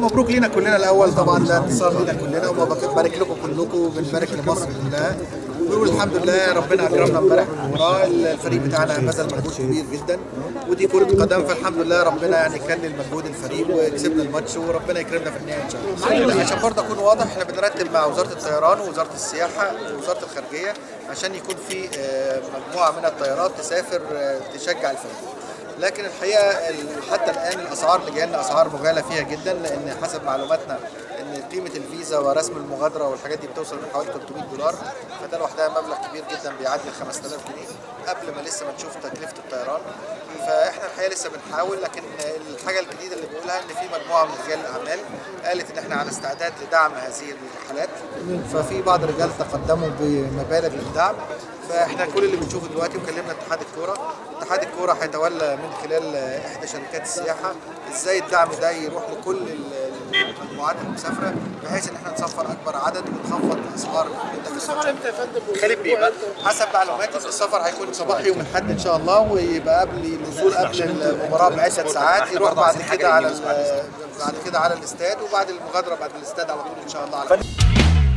مبروك لينا كلنا الاول طبعا ده انتصار لينا كلنا وبارك لكم كلكم وبنبارك لمصر كلها ونقول الحمد لله ربنا اكرمنا امبارح بالمباراه الفريق بتاعنا بذل مجهود كبير جدا ودي كره قدم فالحمد لله ربنا يعني كلل مجهود الفريق وكسبنا الماتش وربنا يكرمنا في النهايه ان شاء الله عشان برضه اكون واضح احنا بنرتب مع وزاره الطيران ووزاره السياحه ووزاره الخارجيه عشان يكون في آه، مجموعه من الطيارات تسافر آه، تشجع الفريق لكن الحقيقه ال- حتى الان الاسعار اللي جايه لنا اسعار مغالى فيها جدا لان حسب معلوماتنا ان قيمه الفيزا ورسم المغادره والحاجات دي بتوصل لحوالي 300 دولار فده لوحدها مبلغ كبير جدا بيعدي ال 5000 جنيه قبل ما لسه ما نشوف تكلفه الطيران فاحنا الحقيقه لسه بنحاول لكن الحاجه الجديده اللي بنقولها ان في مجموعه من رجال الاعمال قالت ان احنا على استعداد لدعم هذه الرحلات ففي بعض الرجال تقدموا بمبالغ للدعم فاحنا كل اللي بنشوفه دلوقتي وكلمنا اتحاد الكوره اتحاد الكوره هيتولى من خلال احدى شركات السياحه ازاي الدعم ده يروح لكل ال- المجموعات المسافره بحيث ان احنا نسفر اكبر عدد ونخفض اسعار السفر امتى يا فندم؟ خالد بيه حسب معلوماتي ان السفر هيكون صباح يوم الاحد ان شاء الله ويبقى قبل النزول قبل المباراه بعده ساعات يروح بعد كده على ال- بعد كده على الاستاد وبعد المغادره بعد الاستاد على طول ان شاء الله على